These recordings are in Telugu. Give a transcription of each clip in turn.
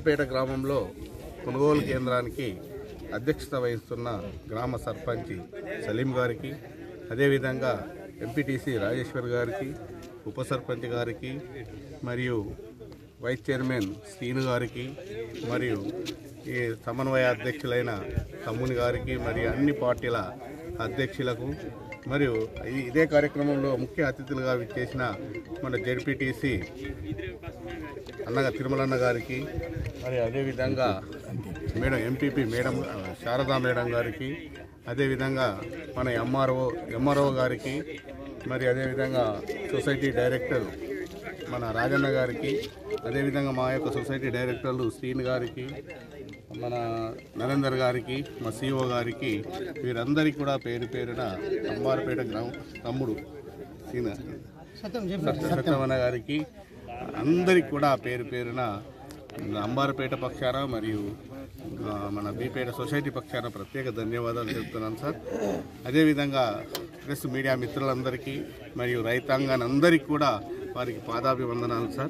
అంబార్పేట గ్రామంలో కొనుగోలు కేంద్రానికి అధ్యక్షత వహిస్తున్న గ్రామ సర్పంచ్ సలీం గారికి అదేవిధంగా ఎంపీటీసీ రాజేశ్వర్ గారికి ఉప సర్పంచ్ గారికి మరియు వైస్ చైర్మన్ శ్రీను గారికి మరియు ఈ సమన్వయ అధ్యక్షులైన తమ్ముని గారికి మరియు అన్ని పార్టీల అధ్యక్షులకు మరియు ఈ- ఇదే కార్యక్రమంలో ముఖ్య అతిథులుగా విచ్చేసిన మన జెడ్పీటీసీ అన్నగా తిరుమలన్న గారికి మరి అదేవిధంగా మేడం ఎంపీపీ మేడం ఆ, శారదా మేడం గారికి అదేవిధంగా మన ఎంఆర్ఓ ఎంఆర్ఓ గారికి మరి అదేవిధంగా సొసైటీ డైరెక్టర్ మన రాజన్న గారికి అదేవిధంగా మా యొక్క సొసైటీ డైరెక్టర్లు శ్రీని గారికి మన నరేందర్ గారికి మా సిఓ గారికి వీరందరికీ కూడా పేరు పేరున అంబారపేట గ్రామం తమ్ముడు సీన సత్యమన్న గారికి అందరికి కూడా పేరు పేరున అంబారపేట పక్షాన మరియు ఆ, మన బీపేట సొసైటీ పక్షాన ప్రత్యేక ధన్యవాదాలు చెప్తున్నాను సార్ అదేవిధంగా ప్రెస్ మీడియా మిత్రులందరికీ మరియు రైతాంగాన్ని అందరికీ కూడా వారికి పాదాభివందనాలు సార్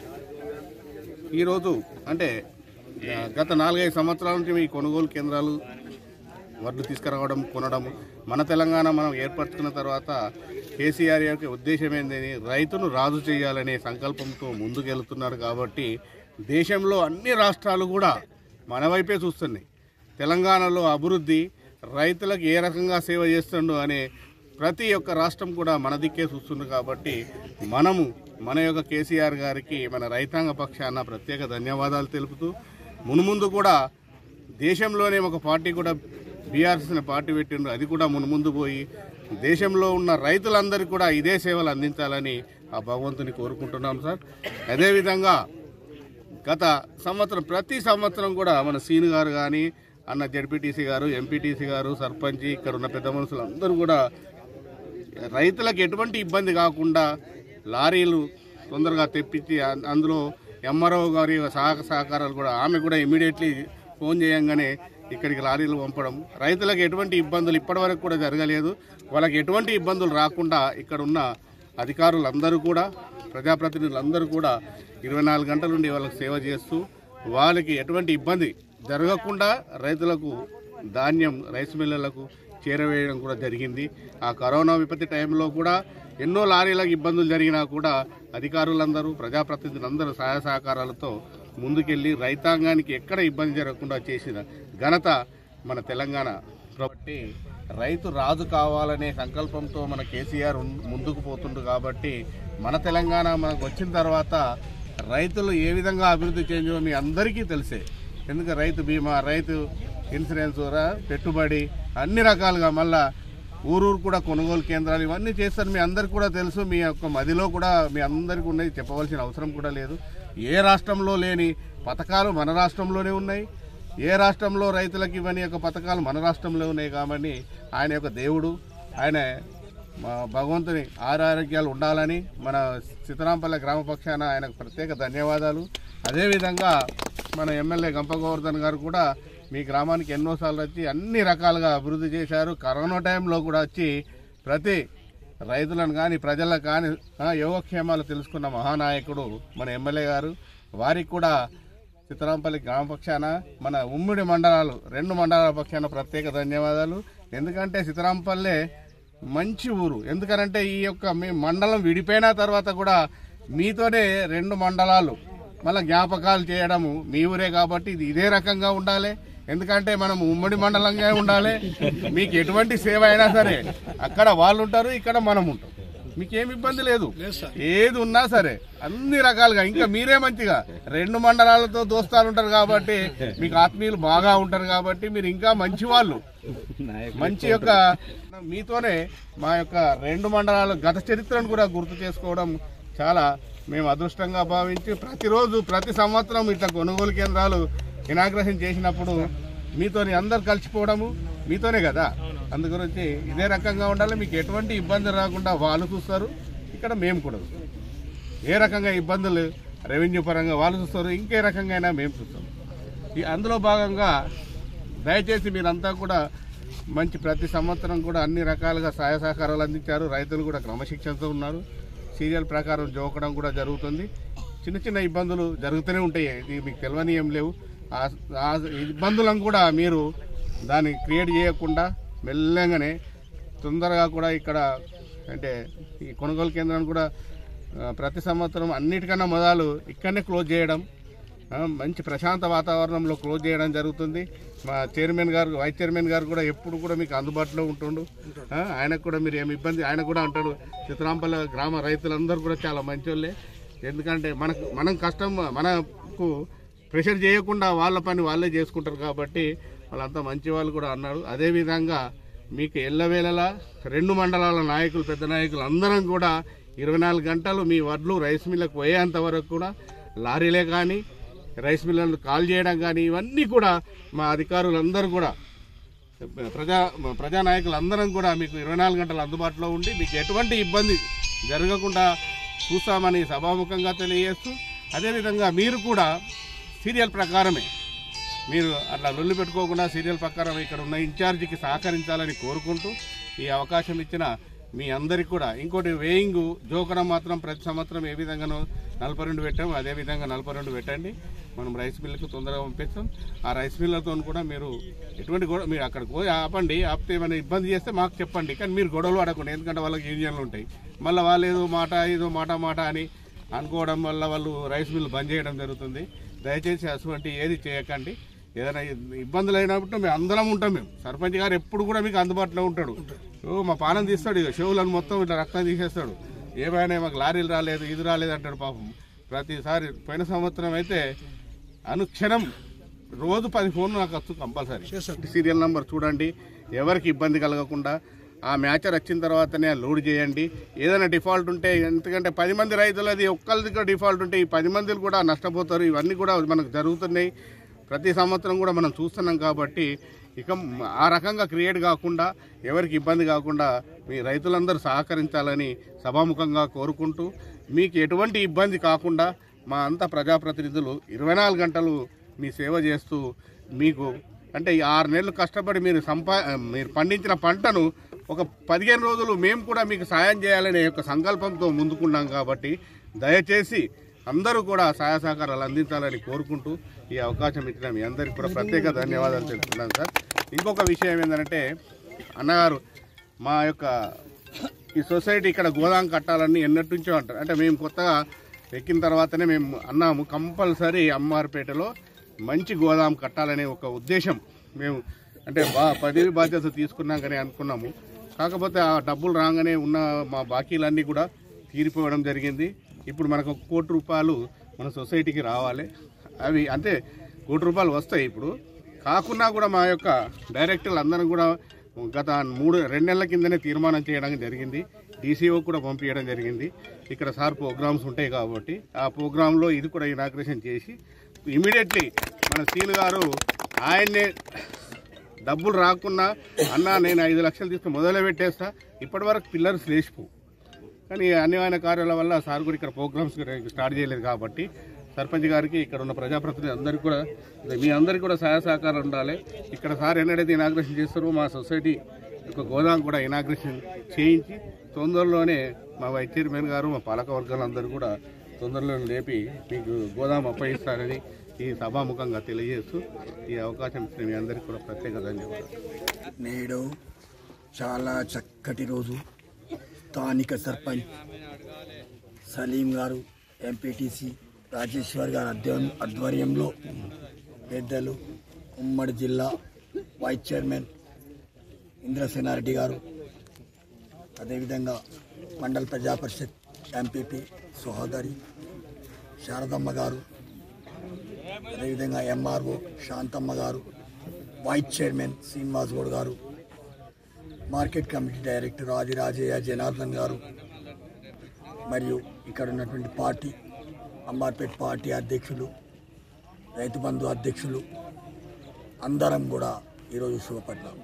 ఈరోజు అంటే ఆ, గత నాలుగైదు సంవత్సరాల నుంచి ఈ కొనుగోలు కేంద్రాలు వడ్లు తీసుకురావడం కొనడం మన తెలంగాణ మనం ఏర్పరచుకున్న తర్వాత కేసీఆర్ యొక్క ఉద్దేశం ఏందని రైతును రాజు చేయాలనే సంకల్పంతో ముందుకెళ్తున్నారు కాబట్టి దేశంలో అన్ని రాష్ట్రాలు కూడా మన వైపే చూస్తున్నాయి తెలంగాణలో అభివృద్ధి రైతులకు ఏ రకంగా సేవ చేస్తుండో అనే ప్రతి ఒక్క రాష్ట్రం కూడా మన దిక్కే చూస్తుంది కాబట్టి మనము మన యొక్క కేసీఆర్ గారికి మన రైతాంగ పక్షాన ప్రత్యేక ధన్యవాదాలు తెలుపుతూ మునుముందు కూడా దేశంలోనే ఒక పార్టీ కూడా బీఆర్ఎస్ అనే పార్టీ పెట్టిండ్రు అది కూడా మునుముందు పోయి దేశంలో ఉన్న రైతులందరికీ కూడా ఇదే సేవలు అందించాలని ఆ భగవంతుని కోరుకుంటున్నాం సార్ అదేవిధంగా గత సంవత్సరం ప్రతి సంవత్సరం కూడా మన సీను గారు కానీ అన్న జడ్పీటీసీ గారు ఎంపీటీసీ గారు సర్పంచ్ ఇక్కడ ఉన్న పెద్ద మనుషులు అందరూ కూడా రైతులకు ఎటువంటి ఇబ్బంది కాకుండా లారీలు తొందరగా తెప్పించి అం- అందులో ఎంఆర్ఓ గారి సహక సహకారాలు కూడా ఆమె కూడా ఇమీడియట్లీ ఫోన్ చేయంగానే ఇక్కడికి లారీలు పంపడం రైతులకు ఎటువంటి ఇబ్బందులు ఇప్పటివరకు కూడా జరగలేదు వాళ్ళకి ఎటువంటి ఇబ్బందులు రాకుండా ఇక్కడ ఉన్న అధికారులందరూ కూడా ప్రజాప్రతినిధులందరూ కూడా ఇరవై నాలుగు గంటల నుండి వాళ్ళకి సేవ చేస్తూ వాళ్ళకి ఎటువంటి ఇబ్బంది జరగకుండా రైతులకు ధాన్యం రైస్ మిల్లర్లకు చేరవేయడం కూడా జరిగింది ఆ కరోనా విపత్తి టైంలో కూడా ఎన్నో లారీలకు ఇబ్బందులు జరిగినా కూడా అధికారులందరూ ప్రజాప్రతినిధులందరూ సహాయ సహకారాలతో ముందుకెళ్ళి రైతాంగానికి ఎక్కడ ఇబ్బంది జరగకుండా చేసిన ఘనత మన తెలంగాణ కాబట్టి రైతు రాజు కావాలనే సంకల్పంతో మన కేసీఆర్ ఉన్- ముందుకు పోతుండు కాబట్టి మన తెలంగాణ మనకు వచ్చిన తర్వాత రైతులు ఏ విధంగా అభివృద్ధి చెందో మీ అందరికీ తెలిసే ఎందుకంటే రైతు బీమా రైతు ఇన్సూరెన్స్ రా- పెట్టుబడి అన్ని రకాలుగా మళ్ళా ఊరూరు కూడా కొనుగోలు కేంద్రాలు ఇవన్నీ చేస్తారు మీ అందరికి కూడా తెలుసు మీ యొక్క మదిలో కూడా మీ అందరికీ ఉన్నాయి చెప్పవలసిన అవసరం కూడా లేదు ఏ రాష్ట్రంలో లేని పథకాలు మన రాష్ట్రంలోనే ఉన్నాయి ఏ రాష్ట్రంలో రైతులకు ఇవన్నీ యొక్క పథకాలు మన రాష్ట్రంలో ఉన్నాయి కాబట్టి ఆయన యొక్క దేవుడు ఆయన మా భగవంతుని ఆరోగ్యాలు ఉండాలని మన సీతారాంపల్లె గ్రామ పక్షాన ఆయనకు ప్రత్యేక ధన్యవాదాలు అదేవిధంగా మన ఎమ్మెల్యే గంప గోవర్ధన్ గారు కూడా మీ గ్రామానికి ఎన్నోసార్లు వచ్చి అన్ని రకాలుగా అభివృద్ధి చేశారు కరోనా టైంలో కూడా వచ్చి ప్రతి రైతులను కానీ ప్రజలకు కానీ ఆ, యోగక్షేమాలు తెలుసుకున్న మహానాయకుడు మన ఎమ్మెల్యే గారు వారికి కూడా సీతారాంపల్లి గ్రామ పక్షాన మన ఉమ్మడి మండలాలు రెండు మండలాల పక్షాన ప్రత్యేక ధన్యవాదాలు ఎందుకంటే సీతారాంపల్లె మంచి ఊరు ఎందుకనంటే ఈ యొక్క మీ మండలం విడిపోయిన తర్వాత కూడా మీతోనే రెండు మండలాలు మళ్ళీ జ్ఞాపకాలు చేయడము మీ ఊరే కాబట్టి ఇది ఇదే రకంగా ఉండాలి ఎందుకంటే మనం ఉమ్మడి మండలంగా ఉండాలి మీకు ఎటువంటి సేవ అయినా సరే అక్కడ వాళ్ళు ఉంటారు ఇక్కడ మనం ఉంటాం మీకేం ఇబ్బంది లేదు ఏది ఉన్నా సరే అన్ని రకాలుగా ఇంకా మీరే మంచిగా రెండు మండలాలతో దోస్తాలు ఉంటారు కాబట్టి మీకు ఆత్మీయులు బాగా ఉంటారు కాబట్టి మీరు ఇంకా మంచి వాళ్ళు మంచి యొక్క మీతోనే మా యొక్క రెండు మండలాల గత చరిత్రను కూడా గుర్తు చేసుకోవడం చాలా మేము అదృష్టంగా భావించి ప్రతిరోజు ప్రతి సంవత్సరం ఇట్లా కొనుగోలు కేంద్రాలు ఇనాగ్రేషన్ చేసినప్పుడు మీతోని అందరు కలిసిపోవడము మీతోనే కదా అందు గురించి ఇదే రకంగా ఉండాలి మీకు ఎటువంటి ఇబ్బంది రాకుండా వాళ్ళు చూస్తారు ఇక్కడ మేము కూడా చూస్తాం ఏ రకంగా ఇబ్బందులు రెవెన్యూ పరంగా వాళ్ళు చూస్తారు ఇంకే రకంగా అయినా మేము చూస్తాం ఈ అందులో భాగంగా దయచేసి మీరంతా కూడా మంచి ప్రతి సంవత్సరం కూడా అన్ని రకాలుగా సహాయ సహకారాలు అందించారు రైతులు కూడా క్రమశిక్షణతో ఉన్నారు సీరియల్ ప్రకారం జోకడం కూడా జరుగుతుంది చిన్న చిన్న ఇబ్బందులు జరుగుతూనే ఉంటాయి ఇది మీకు తెలియని ఏం లేవు ఆ- ఆ ఇబ్బందులను కూడా మీరు దాన్ని క్రియేట్ చేయకుండా మెల్లగానే తొందరగా కూడా ఇక్కడ అంటే ఈ కొనుగోలు కేంద్రాన్ని కూడా ఆ, ప్రతి సంవత్సరం అన్నిటికన్నా మొదలు ఇక్కడనే క్లోజ్ చేయడం ఆ, మంచి ప్రశాంత వాతావరణంలో క్లోజ్ చేయడం జరుగుతుంది మా చైర్మన్ గారు వైస్ చైర్మన్ గారు కూడా ఎప్పుడు కూడా మీకు అందుబాటులో ఉంటుండు ఆ, ఆయనకు కూడా మీరు ఏమి ఇబ్బంది ఆయన కూడా అంటాడు చిత్రాంపల్లి గ్రామ రైతులందరూ కూడా చాలా మంచోళ్ళే ఎందుకంటే మనకు మనం కష్టం మనకు ప్రెషర్ చేయకుండా వాళ్ళ పని వాళ్ళే చేసుకుంటారు కాబట్టి వాళ్ళంతా మంచి వాళ్ళు కూడా అన్నారు అదేవిధంగా మీకు ఎల్లవేళలా రెండు మండలాల నాయకులు పెద్ద నాయకులు అందరం కూడా ఇరవై నాలుగు గంటలు మీ వడ్లు రైస్ మిల్లకు పోయేంత వరకు కూడా లారీలే కానీ రైస్ మిల్లను కాల్ చేయడం కానీ ఇవన్నీ కూడా మా అధికారులందరూ కూడా ప్రజా ప్రజానాయకులు అందరం కూడా మీకు ఇరవై నాలుగు గంటలు అందుబాటులో ఉండి మీకు ఎటువంటి ఇబ్బంది జరగకుండా చూస్తామని సభాముఖంగా తెలియజేస్తూ అదేవిధంగా మీరు కూడా సీరియల్ ప్రకారమే మీరు అట్లా లొల్లి పెట్టుకోకుండా సీరియల్ ప్రకారం ఇక్కడ ఉన్న ఇన్ఛార్జికి సహకరించాలని కోరుకుంటూ ఈ అవకాశం ఇచ్చిన మీ అందరికి కూడా ఇంకోటి వేయింగ్ జోకడం మాత్రం ప్రతి సంవత్సరం ఏ విధంగానో నలభై రెండు పెట్టాము అదే విధంగా నలభై రెండు పెట్టండి మనం రైస్ మిల్లుకు తొందరగా పంపిస్తాం ఆ రైస్ మిల్లతో కూడా మీరు ఎటువంటి గొడవ మీరు అక్కడికి పోయి ఆపండి ఆపితే ఏమైనా ఇబ్బంది చేస్తే మాకు చెప్పండి కానీ మీరు గొడవలు అడగండి ఎందుకంటే వాళ్ళకి యూనియన్లు ఉంటాయి మళ్ళీ వాళ్ళు ఏదో మాట ఏదో మాట మాట అని అనుకోవడం వల్ల వాళ్ళు రైస్ మిల్ బంద్ చేయడం జరుగుతుంది దయచేసి అటువంటి ఏది చేయకండి ఏదైనా ఇబ్బందులు అయినప్పుడు మేము అందరం ఉంటాం మేము సర్పంచ్ గారు ఎప్పుడు కూడా మీకు అందుబాటులో ఉంటాడు ఓ మా పానం తీస్తాడు ఇక చెవులను మొత్తం ఇట్లా రక్తం తీసేస్తాడు ఏమైనా మాకు లారీలు రాలేదు ఇది రాలేదు అంటాడు పాపం ప్రతిసారి పోయిన సంవత్సరం అయితే అనుక్షణం రోజు పది ఫోన్లు నాకు వచ్చు కంపల్సరీ సీరియల్ నంబర్ చూడండి ఎవరికి ఇబ్బంది కలగకుండా ఆ మ్యాచర్ వచ్చిన తర్వాతనే లోడ్ చేయండి ఏదైనా డిఫాల్ట్ ఉంటే ఎందుకంటే పది మంది రైతులది ఒక్కరిది కూడా డిఫాల్ట్ ఉంటే ఈ పది మందిలు కూడా నష్టపోతారు ఇవన్నీ కూడా మనకు జరుగుతున్నాయి ప్రతి సంవత్సరం కూడా మనం చూస్తున్నాం కాబట్టి ఇక ఆ రకంగా క్రియేట్ కాకుండా ఎవరికి ఇబ్బంది కాకుండా మీ రైతులందరూ సహకరించాలని సభాముఖంగా కోరుకుంటూ మీకు ఎటువంటి ఇబ్బంది కాకుండా మా అంత ప్రజాప్రతినిధులు ఇరవై నాలుగు గంటలు మీ సేవ చేస్తూ మీకు అంటే ఈ ఆరు నెలలు కష్టపడి మీరు సంపా మీరు పండించిన పంటను ఒక పదిహేను రోజులు మేము కూడా మీకు సాయం చేయాలనే యొక్క సంకల్పంతో ముందుకున్నాం కాబట్టి దయచేసి అందరూ కూడా సహాయ సహకారాలు అందించాలని కోరుకుంటూ ఈ అవకాశం ఇచ్చిన మీ అందరికీ కూడా ప్రత్యేక ధన్యవాదాలు తెలుపుతున్నాను సార్ ఇంకొక విషయం ఏంటంటే అన్నగారు మా యొక్క ఈ సొసైటీ ఇక్కడ గోదాం కట్టాలని ఎన్నటి నుంచో అంటారు అంటే మేము కొత్తగా ఎక్కిన తర్వాతనే మేము అన్నాము కంపల్సరీ అమ్మార్పేటలో మంచి గోదాం కట్టాలనే ఒక ఉద్దేశం మేము అంటే బా పదవి బాధ్యత తీసుకున్నాకనే అనుకున్నాము కాకపోతే ఆ డబ్బులు రాగానే ఉన్న మా బాకీలన్నీ కూడా తీరిపోవడం జరిగింది ఇప్పుడు మనకు ఒక కోటి రూపాయలు మన సొసైటీకి రావాలి అవి అంటే కోటి రూపాయలు వస్తాయి ఇప్పుడు కాకున్నా కూడా మా యొక్క డైరెక్టర్లు అందరం కూడా గత మూడు రెండు నెలల కిందనే తీర్మానం చేయడం జరిగింది డీసీఓ కూడా పంపించడం జరిగింది ఇక్కడ సార్ ప్రోగ్రామ్స్ ఉంటాయి కాబట్టి ఆ ప్రోగ్రాంలో ఇది కూడా ఇనాగ్రేషన్ చేసి ఇమీడియట్లీ మన సీన్ గారు ఆయన్నే డబ్బులు రాకున్నా అన్న నేను ఐదు లక్షలు తీసుకుని మొదలు పెట్టేస్తా ఇప్పటి వరకు పిల్లర్స్ లేచిపోవు కానీ అన్యమైన కార్యాల వల్ల సార్ కూడా ఇక్కడ ప్రోగ్రామ్స్ కూడా స్టార్ట్ చేయలేదు కాబట్టి సర్పంచ్ గారికి ఇక్కడ ఉన్న ప్రజాప్రతినిధి అందరికీ కూడా అదే మీ అందరికీ కూడా సహాయ సహకారం ఉండాలి ఇక్కడ సార్ ఎన్నడైతే ఇనాగ్రేషన్ చేస్తారో మా సొసైటీ యొక్క గోదాం కూడా ఇనాగ్రేషన్ చేయించి తొందరలోనే మా వైస్ చైర్మన్ గారు మా పాలక వర్గాలందరూ కూడా తొందరలో లేపి మీకు గోదాం అప్పగిస్తారని ఈ సభాముఖంగా తెలియజేస్తూ ఈ అవకాశం ఇచ్చిన మీ అందరికీ కూడా ప్రత్యేక ధన్యవాదాలు నేడు చాలా చక్కటి రోజు స్థానిక సర్పంచ్ సలీం గారు ఎంపీటీసీ రాజేశ్వర్ గారి అధ్వర్యం ఆధ్వర్యంలో పెద్దలు ఉమ్మడి జిల్లా వైస్ చైర్మన్ ఇంద్రసేనారెడ్డి గారు అదేవిధంగా మండల ప్రజా పరిషత్ ఎంపీపీ సహోదరి శారదమ్మ గారు అదేవిధంగా ఎంఆర్ఓ శాంతమ్మ గారు వైస్ చైర్మన్ శ్రీనివాస్ గౌడ్ గారు market committee director Adirajaiah Janardhan గారు మరియు ఇక్కడ ఉన్నటువంటి పార్టీ అంబార్పేట్ పార్టీ అధ్యక్షులు రైతు బంధు అధ్యక్షులు అందరం కూడా ఈరోజు శుభపడ్డాం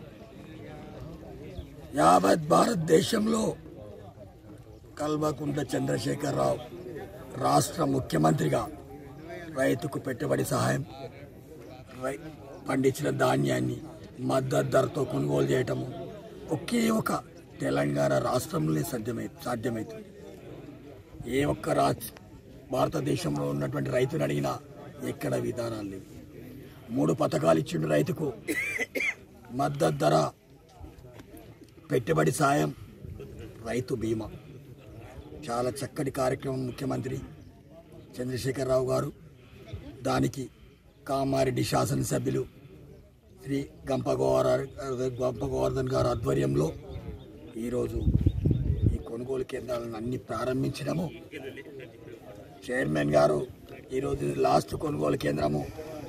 యావత్ భారతదేశంలో కల్వకుంట్ల చంద్రశేఖరరావు రాష్ట్ర ముఖ్యమంత్రిగా రైతుకు పెట్టుబడి సహాయం రై పండించిన ధాన్యాన్ని మద్దతు ధరతో కొనుగోలు చేయటము ఒకే ఒక తెలంగాణ రాష్ట్రంలో సాధ్యమై సాధ్యమవుతుంది ఏ ఒక్క రాజ్ భారతదేశంలో ఉన్నటువంటి రైతుని అడిగినా ఎక్కడ విధానాలు లేవు మూడు పథకాలు ఇచ్చిండు రైతుకు మద్దతు ధర పెట్టుబడి సాయం రైతు బీమా చాలా చక్కటి కార్యక్రమం ముఖ్యమంత్రి చంద్రశేఖరరావు గారు దానికి కామారెడ్డి శాసనసభ్యులు శ్రీ గంప గోవర్ గంప గోవర్ధన్ గారు ఆధ్వర్యంలో ఈరోజు ఈ కొనుగోలు కేంద్రాలను అన్ని ప్రారంభించడము చైర్మన్ గారు ఈరోజు ఇది లాస్ట్ కొనుగోలు కేంద్రము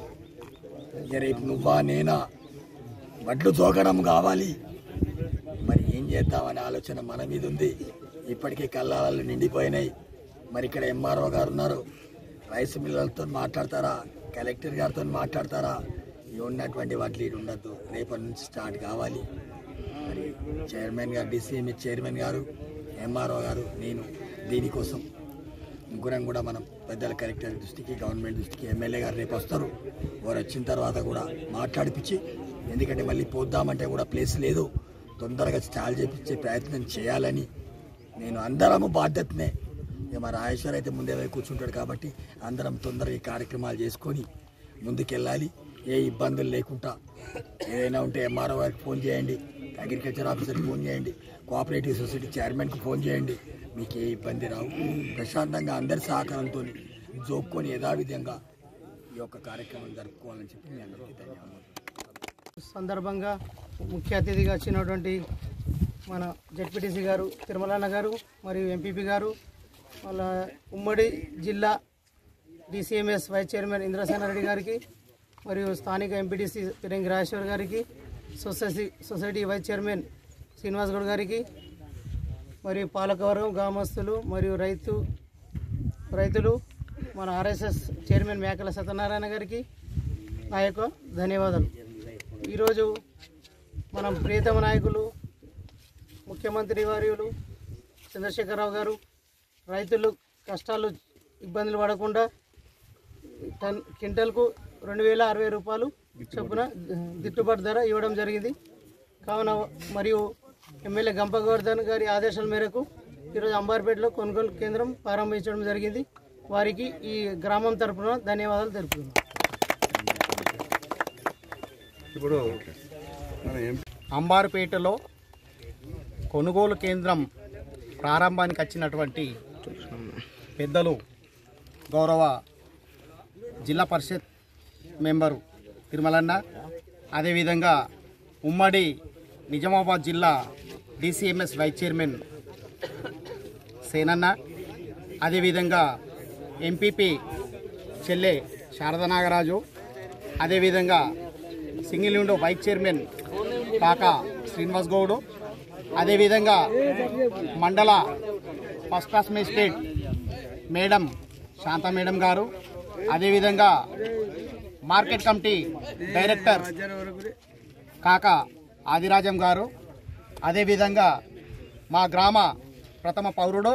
ఇక రేపు నువ్వా నేనా వడ్లు తోకడం కావాలి మరి ఏం చేద్దామనే ఆలోచన మన మీద ఉంది ఇప్పటికే కళ్ళాలు నిండిపోయినాయి మరి ఇక్కడ ఎంఆర్ఓ గారు ఉన్నారు రైస్ మిల్లర్లతో మాట్లాడతారా కలెక్టర్ గారితో మాట్లాడతారా ఇవి ఉన్నటువంటి వాటి ఉండద్దు రేపటి నుంచి స్టార్ట్ కావాలి మరి చైర్మన్ గారు డిసిఎంఈ చైర్మన్ గారు ఎంఆర్ఓ గారు నేను దీనికోసం ముగ్గురం కూడా మనం పెద్దల కలెక్టర్ దృష్టికి గవర్నమెంట్ దృష్టికి ఎమ్మెల్యే గారు రేపు వస్తారు వారు వచ్చిన తర్వాత కూడా మాట్లాడిపించి ఎందుకంటే మళ్ళీ పోద్దామంటే కూడా ప్లేస్ లేదు తొందరగా స్టాల్ చేపించే ప్రయత్నం చేయాలని నేను అందరము బాధ్యతనే ఇక మా రాజేశ్వర్ అయితే ముందే పోయి కూర్చుంటాడు కాబట్టి అందరం తొందరగా ఈ కార్యక్రమాలు చేసుకొని ముందుకెళ్ళాలి ఏ ఇబ్బందులు లేకుండా ఏదైనా ఉంటే ఎంఆర్ఓ గారికి ఫోన్ చేయండి అగ్రికల్చర్ ఆఫీసర్కి ఫోన్ చేయండి కోఆపరేటివ్ సొసైటీ చైర్మన్కి ఫోన్ చేయండి మీకు ఏ ఇబ్బంది రావు ప్రశాంతంగా అందరి సహకారంతో జోక్కొని యథావిధంగా ఈ యొక్క కార్యక్రమం జరుపుకోవాలని చెప్పి మీ అందరికీ ధన్యవాదాలు సందర్భంగా ముఖ్య అతిథిగా వచ్చినటువంటి మన జడ్పీటీసీ గారు తిరుమలన్న గారు మరియు ఎంపీపీ గారు వాళ్ళ ఉమ్మడి జిల్లా డిసిఎంఎస్ వైస్ చైర్మన్ ఇంద్రసేనారెడ్డి గారికి మరియు స్థానిక ఎంపీటీసీ తిరంగి రాజేశ్వర్ గారికి society society vice chairman Srinivas Goud గారికి మరియు పాలకవర్గం గ్రామస్తులు మరియు రైతు రైతులు మన ఆర్ఎస్ఎస్ చైర్మన్ మేకల సత్యనారాయణ గారికి నా యొక్క ధన్యవాదాలు ఈరోజు మనం ప్రియతమ నాయకులు ముఖ్యమంత్రి వర్యులు చంద్రశేఖరరావు గారు రైతులు కష్టాలు ఇబ్బందులు పడకుండా టన్ క్వింటల్కు రెండు వేల అరవై రూపాయలు చొప్పున గిట్టుబాటు ధర ఇవ్వడం జరిగింది కావున మరియు ఎమ్మెల్యే గంప గోవర్ధన్ గారి ఆదేశాల మేరకు ఈరోజు అంబార్పేటలో కొనుగోలు కేంద్రం ప్రారంభించడం జరిగింది వారికి ఈ గ్రామం తరపున ధన్యవాదాలు తెలుపుతున్నాను ఇప్పుడు మన ఎంపీ అంబారుపేటలో కొనుగోలు కేంద్రం ప్రారంభానికి వచ్చినటువంటి పెద్దలు గౌరవ జిల్లా పరిషత్ మెంబరు తిరుమలన్న అదేవిధంగా ఉమ్మడి నిజామాబాద్ జిల్లా డిసిఎంఎస్ వైస్ చైర్మన్ సేనన్న అదేవిధంగా ఎంపీపీ చెల్లె శారద నాగరాజు అదేవిధంగా సింగిల్ విండో వైస్ చైర్మన్ కాక శ్రీనివాస్ గౌడు అదేవిధంగా మండల first class magistrate madam Shanta madam గారు అదేవిధంగా మార్కెట్ కమిటీ డైరెక్టర్ కాక ఆదిరాజం గారు అదేవిధంగా మా గ్రామ ప్రథమ పౌరుడు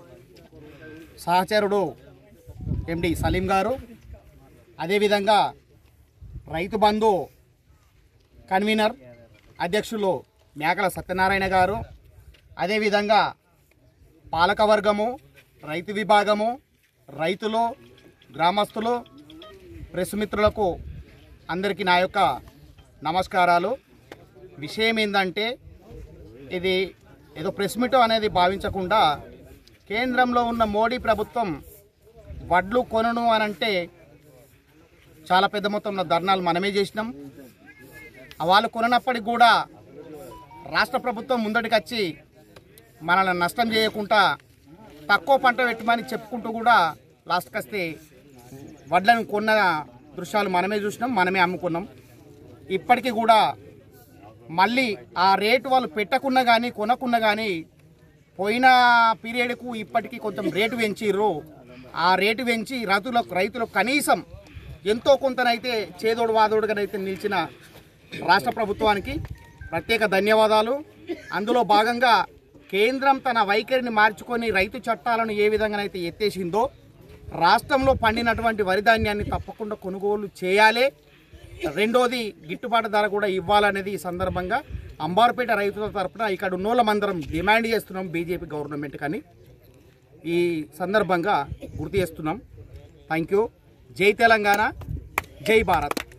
సహచరుడు ఎండి సలీం గారు అదేవిధంగా రైతు బంధు కన్వీనర్ అధ్యక్షులు మేకల సత్యనారాయణ గారు అదేవిధంగా పాలకవర్గము రైతు విభాగము రైతులు గ్రామస్తులు ప్రెస్ మిత్రులకు అందరికీ నా యొక్క నమస్కారాలు విషయం ఏంటంటే ఇది ఏదో ప్రెస్ మీట్ అనేది భావించకుండా కేంద్రంలో ఉన్న మోడీ ప్రభుత్వం వడ్లు కొనను అని అంటే చాలా పెద్ద మొత్తంలో ధర్నాలు మనమే చేసినాం వాళ్ళు కొననప్పటికి కూడా రాష్ట్ర ప్రభుత్వం ముందటికి వచ్చి మనల్ని నష్టం చేయకుండా తక్కువ పంట పెట్టమని చెప్పుకుంటూ కూడా లాస్ట్కి వస్తే వడ్లను కొన్న దృశ్యాలు మనమే చూసినాం మనమే అమ్ముకున్నాం ఇప్పటికీ కూడా మళ్ళీ ఆ రేటు వాళ్ళు పెట్టకున్నా కానీ కొనకున్నా కానీ పోయిన పీరియడ్కు ఇప్పటికీ కొంచెం రేటు పెంచిర్రు ఆ రేటు పెంచి రైతులకు రైతులకు కనీసం ఎంతో కొంతనైతే చేదోడు వాదోడుగానైతే నిలిచిన రాష్ట్ర ప్రభుత్వానికి ప్రత్యేక ధన్యవాదాలు అందులో భాగంగా కేంద్రం తన వైఖరిని మార్చుకొని రైతు చట్టాలను ఏ విధంగానైతే ఎత్తేసిందో రాష్ట్రంలో పండినటువంటి వరి ధాన్యాన్ని తప్పకుండా కొనుగోలు చేయాలి రెండోది గిట్టుబాటు ధర కూడా ఇవ్వాలనేది ఈ సందర్భంగా అంబార్పేట రైతుల తరపున ఇక్కడ ఉన్నోళ్ళమందరం డిమాండ్ చేస్తున్నాం బీజేపీ గవర్నమెంట్ కానీ ఈ సందర్భంగా గుర్తు చేస్తున్నాం థ్యాంక్ యూ జై తెలంగాణ జై భారత్